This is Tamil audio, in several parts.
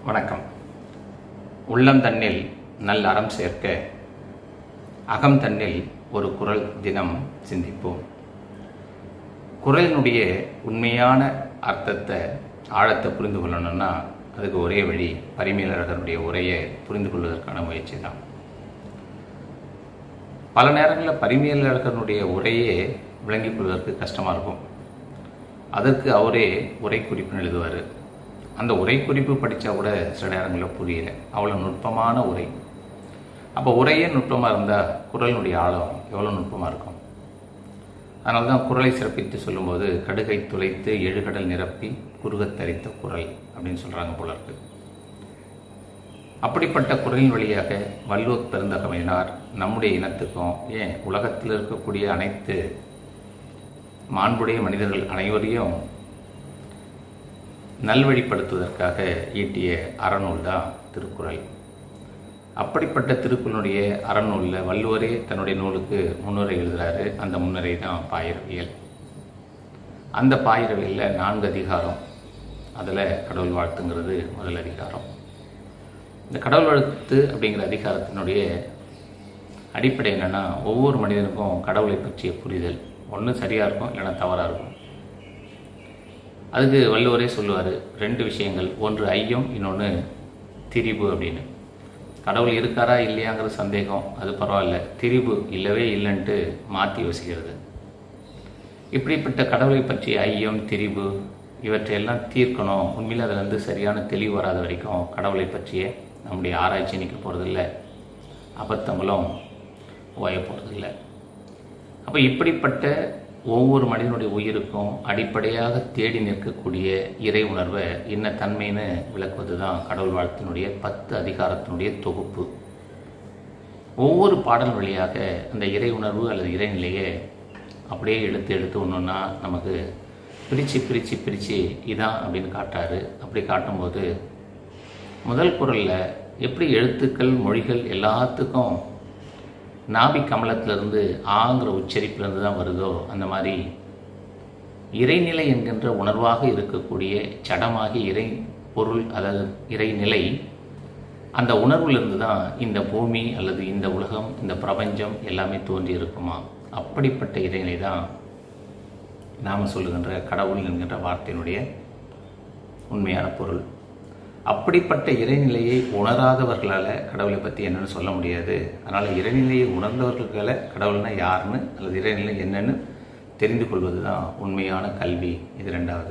வணக்கம் உள்ளம் தன்னில் நல் அறம் சேர்க்க அகம் தன்னில் ஒரு குரல் தினம் சிந்திப்போம் குரலினுடைய உண்மையான அர்த்தத்தை ஆழத்தை புரிந்து கொள்ளணும்னா அதுக்கு ஒரே வழி பரிமையாளர்களுடைய உரையை புரிந்து கொள்வதற்கான முயற்சி தான் பல நேரங்களில் பரிமையாளர்களுடைய உரையே விளங்கிக் கொள்வதற்கு கஷ்டமாக இருக்கும் அதற்கு அவரே உரை குறிப்புன்னு எழுதுவார் அந்த உரை குறிப்பு படித்தா கூட சில நேரங்களில் புரியல அவ்வளோ நுட்பமான உரை அப்போ உரையே நுட்பமாக இருந்தால் குரலினுடைய ஆழம் எவ்வளோ நுட்பமாக இருக்கும் அதனால தான் குரலை சிறப்பித்து சொல்லும்போது கடுகை துளைத்து எழுகடல் நிரப்பி குறுகத் தரித்த குரல் அப்படின்னு சொல்கிறாங்க போல இருக்கு அப்படிப்பட்ட குரலின் வழியாக வல்லூர் பெருந்தகமையினார் நம்முடைய இனத்துக்கும் ஏன் உலகத்தில் இருக்கக்கூடிய அனைத்து மாண்புடைய மனிதர்கள் அனைவரையும் நல்வழிப்படுத்துவதற்காக ஈட்டிய அறநூல் தான் திருக்குறள் அப்படிப்பட்ட திருக்குறளுடைய அறநூலில் வள்ளுவரே தன்னுடைய நூலுக்கு முன்னுரை எழுதுகிறாரு அந்த முன்னுரை தான் பாயிரவியல் அந்த பாயிரவியலில் நான்கு அதிகாரம் அதில் கடவுள் வாழ்த்துங்கிறது முதல் அதிகாரம் இந்த கடவுள் வாழ்த்து அப்படிங்கிற அதிகாரத்தினுடைய அடிப்படை என்னென்னா ஒவ்வொரு மனிதனுக்கும் கடவுளை பற்றிய புரிதல் ஒன்று சரியாக இருக்கும் இல்லைன்னா தவறாக இருக்கும் அதுக்கு வள்ளுவரே சொல்லுவார் ரெண்டு விஷயங்கள் ஒன்று ஐயம் இன்னொன்று திரிபு அப்படின்னு கடவுள் இருக்காரா இல்லையாங்கிற சந்தேகம் அது பரவாயில்ல திரிபு இல்லவே இல்லைன்ட்டு மாற்றி யோசிக்கிறது இப்படிப்பட்ட கடவுளை பற்றிய ஐயம் திரிபு இவற்றையெல்லாம் தீர்க்கணும் உண்மையில் அதில் வந்து சரியான தெளிவு வராத வரைக்கும் கடவுளை பற்றிய நம்முடைய ஆராய்ச்சி நிற்க போகிறதில்ல அபத்தங்களும் ஓய போகிறதில்ல அப்போ இப்படிப்பட்ட ஒவ்வொரு மனிதனுடைய உயிருக்கும் அடிப்படையாக தேடி நிற்கக்கூடிய இறை உணர்வை என்ன தன்மைன்னு விளக்குவது தான் கடவுள் வாழ்த்தினுடைய பத்து அதிகாரத்தினுடைய தொகுப்பு ஒவ்வொரு பாடல் வழியாக அந்த இறை உணர்வு அல்லது இறைநிலையை அப்படியே எடுத்து எடுத்து ஒன்றுன்னா நமக்கு பிரித்து பிரித்து பிரித்து இதான் அப்படின்னு காட்டாரு அப்படி காட்டும்போது முதல் குரலில் எப்படி எழுத்துக்கள் மொழிகள் எல்லாத்துக்கும் நாபி கமலத்திலிருந்து ஆங்கிற உச்சரிப்பிலிருந்து தான் வருதோ அந்த மாதிரி இறைநிலை என்கின்ற உணர்வாக இருக்கக்கூடிய சடமாகி இறை பொருள் அதாவது இறைநிலை அந்த உணர்விலிருந்து தான் இந்த பூமி அல்லது இந்த உலகம் இந்த பிரபஞ்சம் எல்லாமே தோன்றி இருக்குமா அப்படிப்பட்ட இறைநிலை தான் நாம் சொல்லுகின்ற கடவுள் என்கின்ற வார்த்தையினுடைய உண்மையான பொருள் அப்படிப்பட்ட இறைநிலையை உணராதவர்களால் கடவுளை பற்றி என்னன்னு சொல்ல முடியாது அதனால் இறைநிலையை உணர்ந்தவர்களால் கடவுள்னா யாருன்னு அல்லது இறைநிலை என்னன்னு தெரிந்து கொள்வது தான் உண்மையான கல்வி இது ரெண்டாவது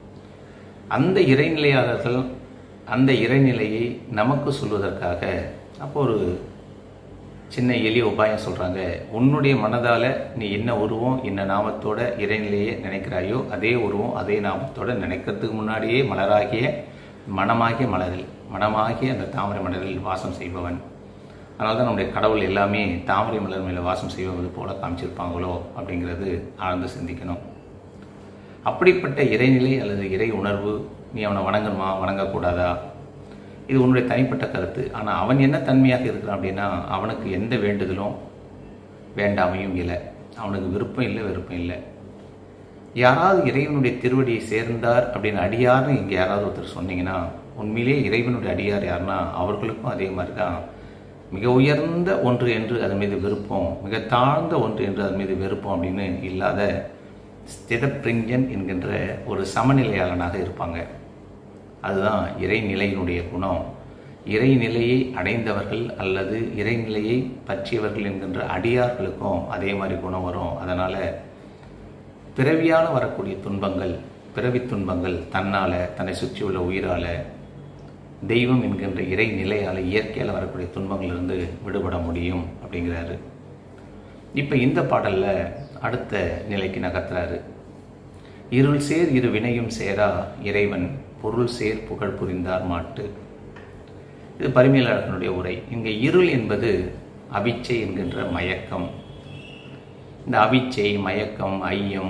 அந்த இறைநிலையாளர்கள் அந்த இறைநிலையை நமக்கு சொல்வதற்காக அப்போ ஒரு சின்ன எளிய உபாயம் சொல்கிறாங்க உன்னுடைய மனதால் நீ என்ன உருவம் என்ன நாமத்தோட இறைநிலையை நினைக்கிறாயோ அதே உருவம் அதே நாமத்தோட நினைக்கிறதுக்கு முன்னாடியே மலராகிய மனமாகிய மலரில் மனமாகிய அந்த தாமரை மலரில் வாசம் செய்பவன் அதனால தான் நம்முடைய கடவுள் எல்லாமே தாமரை மலர் மேலே வாசம் செய்வது போல காமிச்சிருப்பாங்களோ அப்படிங்கிறது ஆழ்ந்து சிந்திக்கணும் அப்படிப்பட்ட இறைநிலை அல்லது இறை உணர்வு நீ அவனை வணங்கணுமா வணங்கக்கூடாதா இது உன்னுடைய தனிப்பட்ட கருத்து ஆனால் அவன் என்ன தன்மையாக இருக்கிறான் அப்படின்னா அவனுக்கு எந்த வேண்டுதலும் வேண்டாமையும் இல்லை அவனுக்கு விருப்பம் இல்லை விருப்பம் இல்லை யாராவது இறைவனுடைய திருவடியை சேர்ந்தார் அப்படின்னு அடியார்னு இங்கே யாராவது ஒருத்தர் சொன்னீங்கன்னா உண்மையிலே இறைவனுடைய அடியார் யாருன்னா அவர்களுக்கும் அதே மாதிரி தான் மிக உயர்ந்த ஒன்று என்று அதன் மீது விருப்பம் மிக தாழ்ந்த ஒன்று என்று அதன் மீது விருப்பம் அப்படின்னு இல்லாத ஸ்திதப்பிரிஞ்சன் என்கின்ற ஒரு சமநிலையாளனாக இருப்பாங்க அதுதான் இறைநிலையினுடைய குணம் இறைநிலையை அடைந்தவர்கள் அல்லது இறைநிலையை பற்றியவர்கள் என்கின்ற அடியார்களுக்கும் அதே மாதிரி குணம் வரும் அதனால் பிறவியால் வரக்கூடிய துன்பங்கள் பிறவி துன்பங்கள் தன்னால் தன்னை சுற்றியுள்ள உயிரால் தெய்வம் என்கின்ற இறை நிலையால் இயற்கையால் வரக்கூடிய துன்பங்களிலிருந்து விடுபட முடியும் அப்படிங்கிறாரு இப்போ இந்த பாடலில் அடுத்த நிலைக்கு நகர்த்துறாரு இருள் சேர் இரு வினையும் சேரா இறைவன் பொருள் சேர் புகழ் புரிந்தார் மாட்டு இது பரிமையாளர்களுடைய உரை இங்கே இருள் என்பது அபிச்சை என்கின்ற மயக்கம் இந்த அபிச்சை மயக்கம் ஐயம்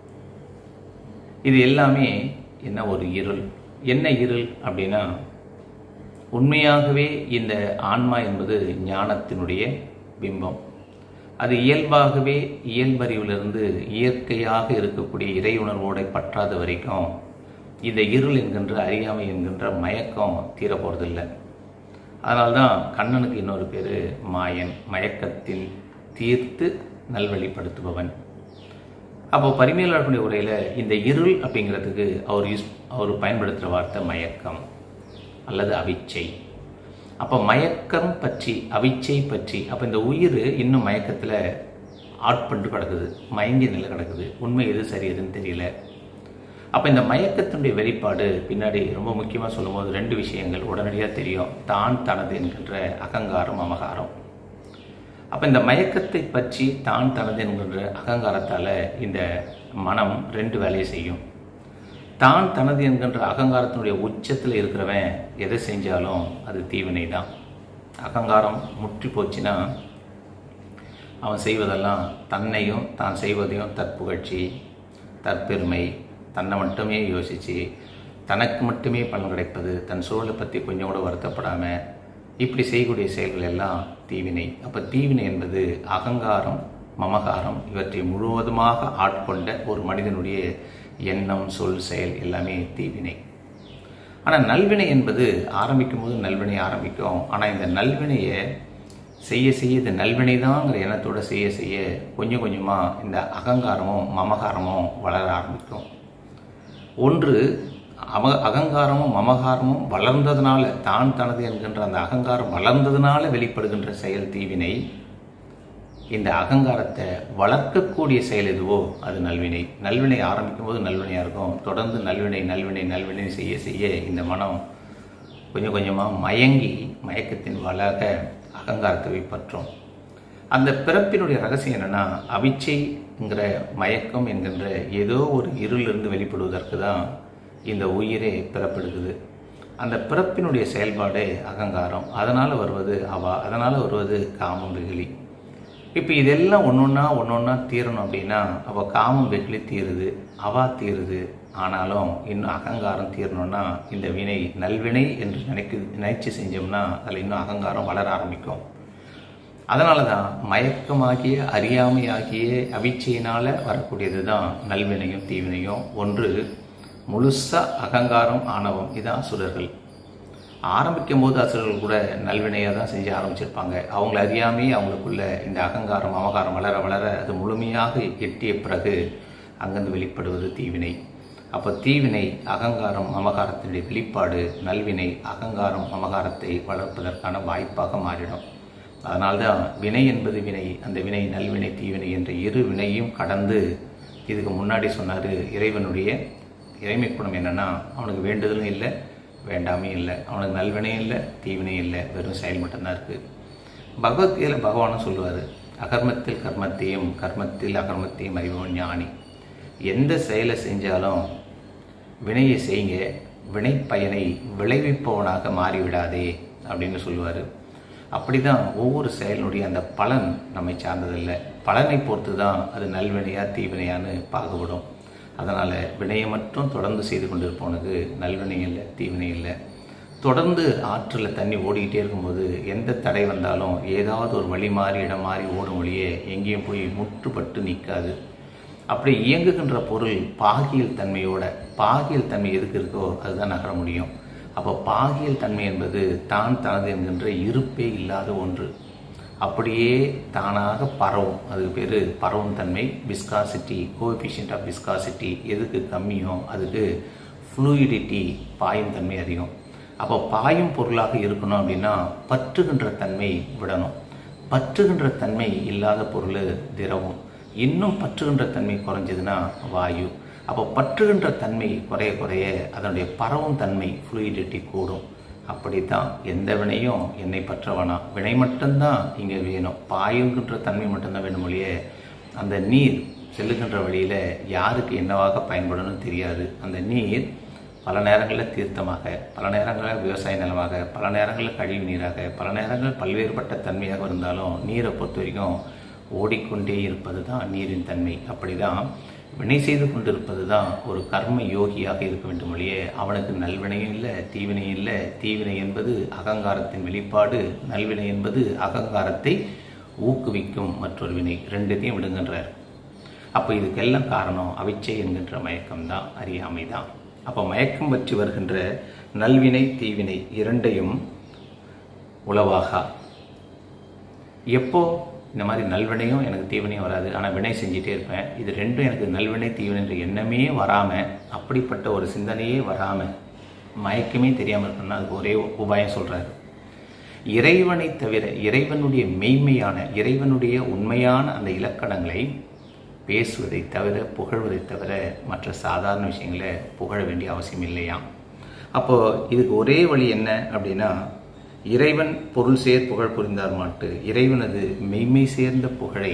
இது எல்லாமே என்ன ஒரு இருள் என்ன இருள் அப்படின்னா உண்மையாகவே இந்த ஆன்மா என்பது ஞானத்தினுடைய பிம்பம் அது இயல்பாகவே இயல்பறிவிலிருந்து இயற்கையாக இருக்கக்கூடிய இறை உணர்வோடு பற்றாத வரைக்கும் இந்த இருள் என்கின்ற அறியாமை என்கின்ற மயக்கம் தீர போகிறதில்லை அதனால்தான் கண்ணனுக்கு இன்னொரு பேர் மாயன் மயக்கத்தில் தீர்த்து நல்வழிப்படுத்துபவன் அப்போ பரிமையாளர்களுடைய உரையில் இந்த இருள் அப்படிங்கிறதுக்கு அவர் யூஸ் அவர் பயன்படுத்துகிற வார்த்தை மயக்கம் அல்லது அவிச்சை அப்போ மயக்கம் பற்றி அவிச்சை பற்றி அப்போ இந்த உயிர் இன்னும் மயக்கத்தில் ஆட்பட்டு கிடக்குது மயங்கிய நிலை கிடக்குது உண்மை எது சரி எதுன்னு தெரியல அப்போ இந்த மயக்கத்தினுடைய வெளிப்பாடு பின்னாடி ரொம்ப முக்கியமாக சொல்லும்போது ரெண்டு விஷயங்கள் உடனடியாக தெரியும் தான் தனது என்கின்ற அகங்காரம் அமகாரம் அப்போ இந்த மயக்கத்தை பற்றி தான் தனது என்கின்ற அகங்காரத்தால் இந்த மனம் ரெண்டு வேலையை செய்யும் தான் தனது என்கின்ற அகங்காரத்தினுடைய உச்சத்தில் இருக்கிறவன் எதை செஞ்சாலும் அது தீவினை தான் அகங்காரம் முற்றி போச்சுன்னா அவன் செய்வதெல்லாம் தன்னையும் தான் செய்வதையும் தற்புகழ்ச்சி தற்பெருமை தன்னை மட்டுமே யோசித்து தனக்கு மட்டுமே பலன் கிடைப்பது தன் சூழலை பற்றி கொஞ்சம் கூட வருத்தப்படாமல் இப்படி செய்யக்கூடிய செயல்கள் எல்லாம் தீவினை அப்போ தீவினை என்பது அகங்காரம் மமகாரம் இவற்றை முழுவதுமாக ஆட்கொண்ட ஒரு மனிதனுடைய எண்ணம் சொல் செயல் எல்லாமே தீவினை ஆனால் நல்வினை என்பது ஆரம்பிக்கும் போது நல்வினை ஆரம்பிக்கும் ஆனால் இந்த நல்வினையை செய்ய செய்ய இது நல்வினை தாங்கிற எண்ணத்தோடு செய்ய செய்ய கொஞ்சம் கொஞ்சமாக இந்த அகங்காரமும் மமகாரமும் வளர ஆரம்பிக்கும் ஒன்று அவ அகங்காரமும் மமகாரமும் வளர்ந்ததுனால தான் தனது என்கின்ற அந்த அகங்காரம் வளர்ந்ததுனால வெளிப்படுகின்ற செயல் தீவினை இந்த அகங்காரத்தை வளர்க்கக்கூடிய செயல் எதுவோ அது நல்வினை நல்வினை ஆரம்பிக்கும் போது நல்வினையாக இருக்கும் தொடர்ந்து நல்வினை நல்வினை நல்வினை செய்ய செய்ய இந்த மனம் கொஞ்சம் கொஞ்சமாக மயங்கி மயக்கத்தின் வளாக அகங்காரத்தை பற்றும் அந்த பிறப்பினுடைய ரகசியம் என்னென்னா அவிச்சைங்கிற மயக்கம் என்கின்ற ஏதோ ஒரு இருளிலிருந்து வெளிப்படுவதற்கு தான் இந்த உயிரே பிறப்பெடுக்குது அந்த பிறப்பினுடைய செயல்பாடே அகங்காரம் அதனால் வருவது அவா அதனால் வருவது காமம் வெகுளி இப்போ இதெல்லாம் ஒன்று ஒன்றா ஒன்று ஒன்றா தீரணும் அப்படின்னா அப்போ காமம் வெகுளி தீருது அவா தீருது ஆனாலும் இன்னும் அகங்காரம் தீரணும்னா இந்த வினை நல்வினை என்று நினைக்க நினைச்சு செஞ்சோம்னா அதில் இன்னும் அகங்காரம் வளர ஆரம்பிக்கும் அதனால தான் மயக்கமாகிய அறியாமையாகிய அவிச்சையினால் வரக்கூடியது தான் நல்வினையும் தீவினையும் ஒன்று முழுசாக அகங்காரம் ஆணவம் இதுதான் அசுரர்கள் ஆரம்பிக்கும் போது அசுரர்கள் கூட நல்வினையாக தான் செஞ்சு ஆரம்பிச்சிருப்பாங்க அவங்கள அறியாமையே அவங்களுக்குள்ள இந்த அகங்காரம் அமகாரம் வளர வளர அது முழுமையாக எட்டிய பிறகு அங்கிருந்து வெளிப்படுவது தீவினை அப்போ தீவினை அகங்காரம் அமகாரத்தினுடைய வெளிப்பாடு நல்வினை அகங்காரம் அமகாரத்தை வளர்ப்பதற்கான வாய்ப்பாக மாறிடும் அதனால்தான் வினை என்பது வினை அந்த வினை நல்வினை தீவினை என்ற இரு வினையும் கடந்து இதுக்கு முன்னாடி சொன்னார் இறைவனுடைய இறைமை குணம் என்னென்னா அவனுக்கு வேண்டுதலும் இல்லை வேண்டாமே இல்லை அவனுக்கு நல்வினையும் இல்லை தீவினையும் இல்லை வெறும் செயல் மட்டும்தான் இருக்குது பகவத்கீதையில் பகவானும் சொல்லுவார் அகர்மத்தில் கர்மத்தையும் கர்மத்தில் அகர்மத்தையும் அறிவோம் ஞானி எந்த செயலை செஞ்சாலும் வினையை செய்யுங்க வினை பயனை விளைவிப்பவனாக மாறிவிடாதே அப்படின்னு சொல்லுவார் அப்படி தான் ஒவ்வொரு செயலினுடைய அந்த பலன் நம்மை சார்ந்ததில்லை பலனை பொறுத்து தான் அது நல்வினையா தீவினையான்னு பாகுபடும் அதனால் வினையை மட்டும் தொடர்ந்து செய்து கொண்டிருப்பவனுக்கு நல்வினை இல்லை தீவினை இல்லை தொடர்ந்து ஆற்றில் தண்ணி ஓடிக்கிட்டே இருக்கும்போது எந்த தடை வந்தாலும் ஏதாவது ஒரு வழி மாறி இடம் மாறி ஓடும் வழியே எங்கேயும் போய் முற்றுப்பட்டு நிற்காது அப்படி இயங்குகின்ற பொருள் பாகியல் தன்மையோட பாகியல் தன்மை எதுக்கு இருக்கோ அதுதான் நகர முடியும் அப்போ பாகியல் தன்மை என்பது தான் தனது என்கின்ற இருப்பே இல்லாத ஒன்று அப்படியே தானாக பரவும் அதுக்கு பேர் பரவும் தன்மை விஸ்காசிட்டி கோஎஃபிஷியன்ட் ஆஃப் விஸ்காசிட்டி எதுக்கு கம்மியோ அதுக்கு ஃப்ளூயிடிட்டி பாயும் தன்மை அதிகம் அப்போ பாயும் பொருளாக இருக்கணும் அப்படின்னா பற்றுகின்ற தன்மை விடணும் பற்றுகின்ற தன்மை இல்லாத பொருள் திரவம் இன்னும் பற்றுகின்ற தன்மை குறைஞ்சதுன்னா வாயு அப்போ பற்றுகின்ற தன்மை குறைய குறைய அதனுடைய பரவும் தன்மை ஃப்ளூயிடிட்டி கூடும் அப்படித்தான் எந்த வினையும் என்னை பற்றவனா வினை மட்டும்தான் இங்கே வேணும் பாயுங்கின்ற தன்மை மட்டும்தான் வேணும் மொழியே அந்த நீர் செல்லுகின்ற வழியில் யாருக்கு என்னவாக பயன்படணும்னு தெரியாது அந்த நீர் பல நேரங்களில் தீர்த்தமாக பல நேரங்களில் விவசாய நிலமாக பல நேரங்களில் கழிவு நீராக பல நேரங்கள் பல்வேறுபட்ட தன்மையாக இருந்தாலும் நீரை பொறுத்த வரைக்கும் ஓடிக்கொண்டே இருப்பது தான் நீரின் தன்மை அப்படி தான் வினை செய்து கொண்டிருப்பது தான் ஒரு கர்ம யோகியாக இருக்க வேண்டும் ஒழிய அவனுக்கு நல்வினையும் இல்லை தீவினையும் இல்லை தீவினை என்பது அகங்காரத்தின் வெளிப்பாடு நல்வினை என்பது அகங்காரத்தை ஊக்குவிக்கும் மற்றொரு வினை ரெண்டுத்தையும் விடுகின்றார் அப்போ இதுக்கெல்லாம் காரணம் அவிச்சை என்கின்ற மயக்கம் தான் அறியாமை தான் அப்போ மயக்கம் பற்றி வருகின்ற நல்வினை தீவினை இரண்டையும் உளவாகா எப்போ இந்த மாதிரி நல்வினையும் எனக்கு தீவினையும் வராது ஆனால் வினை செஞ்சிட்டே இருப்பேன் இது ரெண்டும் எனக்கு நல்வினை தீவினைன்ற எண்ணமே வராமல் அப்படிப்பட்ட ஒரு சிந்தனையே வராமல் மயக்கமே தெரியாமல் இருக்கணும்னா அதுக்கு ஒரே உபாயம் சொல்கிறாரு இறைவனை தவிர இறைவனுடைய மெய்மையான இறைவனுடைய உண்மையான அந்த இலக்கணங்களை பேசுவதை தவிர புகழ்வதை தவிர மற்ற சாதாரண விஷயங்களை புகழ வேண்டிய அவசியம் இல்லையாம் அப்போது இதுக்கு ஒரே வழி என்ன அப்படின்னா இறைவன் பொருள் சேர் புகழ் புரிந்தார் மாட்டு இறைவனது மெய்மை சேர்ந்த புகழை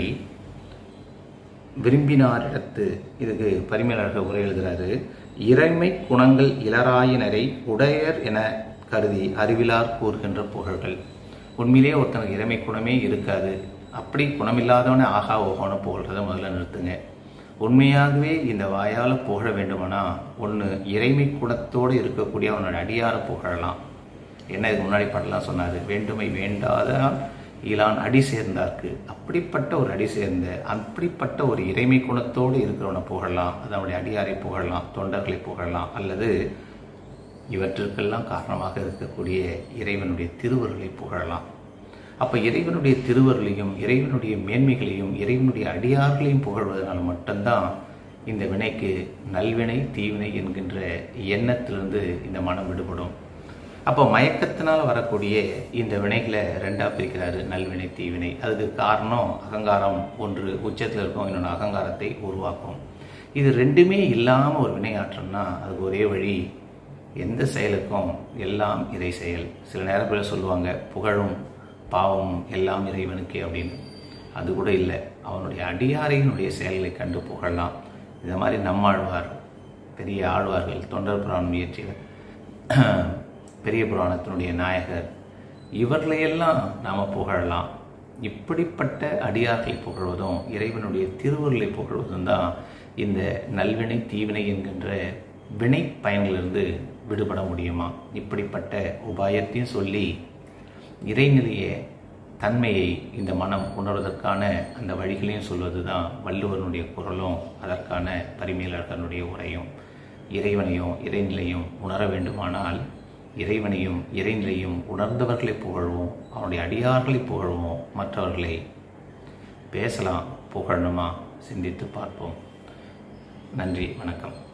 விரும்பினாரிடத்து இதுக்கு பரிமேலழகர் உரை எழுதுகிறாரு இறைமை குணங்கள் இளராயினரை உடையர் என கருதி அறிவிலார் கூறுகின்ற புகழ்கள் உண்மையிலேயே ஒருத்தனுக்கு இறைமை குணமே இருக்காது அப்படி குணமில்லாதவனே ஆகா ஓகோன்னு புகழ்றதை முதல்ல நிறுத்துங்க உண்மையாகவே இந்த வாயால் புகழ வேண்டுமானா ஒன்று இறைமை குணத்தோடு இருக்கக்கூடிய அவனோட அடியார புகழலாம் என்ன இதுக்கு முன்னாடி பாட்டெல்லாம் சொன்னார் வேண்டுமை வேண்டாதான் இலான் அடி சேர்ந்தார்க்கு அப்படிப்பட்ட ஒரு அடி சேர்ந்த அப்படிப்பட்ட ஒரு இறைமை குணத்தோடு இருக்கிறவனை புகழலாம் அதனுடைய அடியாரை புகழலாம் தொண்டர்களை புகழலாம் அல்லது இவற்றிற்கெல்லாம் காரணமாக இருக்கக்கூடிய இறைவனுடைய திருவருளை புகழலாம் அப்போ இறைவனுடைய திருவருளையும் இறைவனுடைய மேன்மைகளையும் இறைவனுடைய அடியார்களையும் புகழ்வதனால் மட்டும்தான் இந்த வினைக்கு நல்வினை தீவினை என்கின்ற எண்ணத்திலிருந்து இந்த மனம் விடுபடும் அப்போ மயக்கத்தினால் வரக்கூடிய இந்த வினைகளை ரெண்டாக பிரிக்கிறாரு நல்வினை தீவினை அதுக்கு காரணம் அகங்காரம் ஒன்று உச்சத்தில் இருக்கும் இன்னொன்று அகங்காரத்தை உருவாக்கும் இது ரெண்டுமே இல்லாமல் ஒரு வினையாற்றம்னா அதுக்கு ஒரே வழி எந்த செயலுக்கும் எல்லாம் இறை செயல் சில நேரங்களில் சொல்லுவாங்க புகழும் பாவமும் எல்லாம் இறைவனுக்கே அப்படின்னு அது கூட இல்லை அவனுடைய அடியாரையினுடைய செயல்களை கண்டு புகழலாம் இந்த மாதிரி நம்மாழ்வார் பெரிய ஆழ்வார்கள் தொண்டர் புராணம் இயற்றியவர் பெரிய புராணத்தினுடைய நாயகர் இவர்களையெல்லாம் நாம் புகழலாம் இப்படிப்பட்ட அடியார்களை புகழ்வதும் இறைவனுடைய திருவுருளை புகழ்வதும் தான் இந்த நல்வினை தீவினை என்கின்ற வினை பயன்களிலிருந்து விடுபட முடியுமா இப்படிப்பட்ட உபாயத்தையும் சொல்லி இறைநிலைய தன்மையை இந்த மனம் உணர்வதற்கான அந்த வழிகளையும் சொல்வது தான் வள்ளுவனுடைய குரலும் அதற்கான பரிமேலழகனுடைய உரையும் இறைவனையும் இறைநிலையும் உணர வேண்டுமானால் இறைவனையும் இறைநிலையும் உணர்ந்தவர்களை புகழ்வோம் அவனுடைய அடியார்களை புகழ்வோம் மற்றவர்களை பேசலாம் புகழணுமா சிந்தித்து பார்ப்போம் நன்றி வணக்கம்